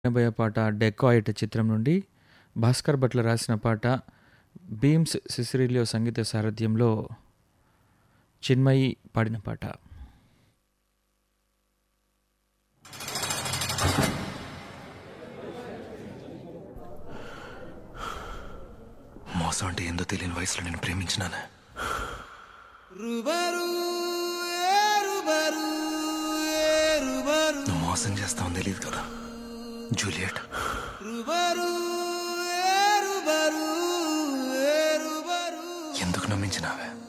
ఎనభై పాట డెకాయిట్ చిత్రం నుండి భాస్కర్ భట్ల రాసిన పాట బీమ్స్ సిసిరిలియో సంగీత సారథ్యంలో చిన్మయి పాడిన పాట మోసం అంటే ఏందో తెలియని వయసులో నేను ప్రేమించినాను నువ్వు మోసం చేస్తావని తెలియదు కదా జూలియట్ ఎందుకు నమ్మించినావే